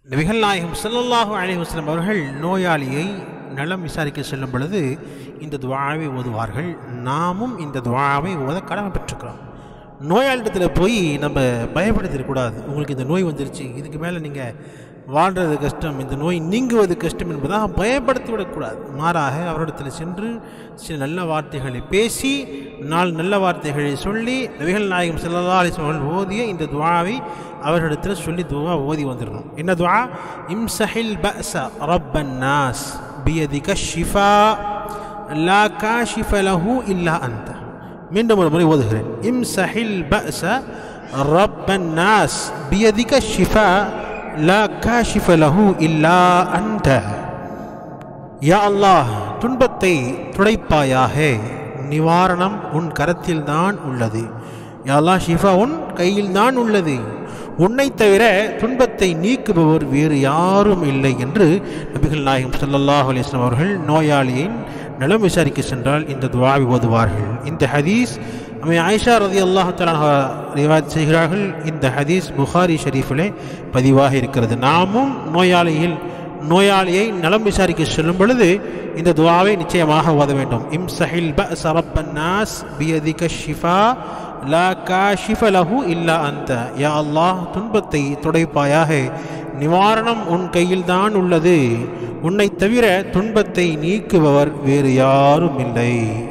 நபிகள் நாயகம் ஸல்லல்லாஹு அலைஹி வஸல்லம் அவர்கள் நோயாளியை நலம் விசாரிக்க செல்லும் பொழுது இந்த துவாவை ஓதுவார்கள் நாமும் இந்த துவாவை ஓத கடமை பெற்றுக்கிறோம் நோயாளிடத்தில் போய் நம்ம பயப்படுத்திடக்கூடாது உங்களுக்கு இந்த நோய் வந்துருச்சு இதுக்கு மேலே நீங்கள் வாழ்கிறது கஷ்டம் இந்த நோய் நீங்குவது கஷ்டம் என்பதாக பயப்படுத்தி விடக்கூடாது மாறாக அவரிடத்தில் சென்று சில நல்ல வார்த்தைகளை பேசி நாலு நல்ல வார்த்தைகளை சொல்லி நபிகள் நாயகம் ஸல்லல்லாஹு அலைஹி வஸல்லம் அவர்கள் ஓதிய இந்த துவாவை அவர்களிடத்தில் சொல்லி துவா ஓதி வந்துடணும் என்ன துவா இம்சஹில் பஅஸ ரப்பன் நாஸ் பியதிக ஷிஃபா லா காஷிஃப லஹு இல்லா அன்த மீண்டும் ஒரு முறை ஓதுகிறேன் இம்சஹில் பஅஸ ரப்பன் நாஸ் பியதிக ஷிஃபா லா காஷிஃப லஹு இல்லா அன்த யா அல்லாஹ் துன்பத்தை துடைப்பாயாக நிவாரணம் உன் கரத்தில்தான் உள்ளது யா அல்லாஹ் ஷிஃபா உன் கையில்தான் உள்ளது உன்னை தவிர துன்பத்தை நீக்குபவர் வேறு யாரும் இல்லை என்று நபிகள் நாயகம் ஸல்லல்லாஹு அலைஹி வஸல்லம் அவர்கள் நோயாளியின் நலம் விசாரிக்க சென்றால் இந்த துவாவை ஓதுவார்கள் இந்த ஹதீஸ் அம்மை ஆயிஷா ரதி அல்லாஹு ரிவாத் செய்கிறார்கள் இந்த ஹதீஸ் புகாரி ஷரீஃபிலே பதிவாக இருக்கிறது நாமும் நோயாளியில் நோயாளியை நலம் விசாரிக்க செல்லும் பொழுது இந்த துவாவை நிச்சயமாக ஓத வேண்டும் இம் சஹில் ப சரப்பன் நாஸ் பியதிக ஷிஃபா லா காஷிஃப லஹு இல்லா அந்த யா அல்லாஹ் துன்பத்தை துடைப்பாயாக நிவாரணம் உன் கையில்தான் உள்ளது உன்னை தவிர துன்பத்தை நீக்குபவர் வேறு யாரும் இல்லை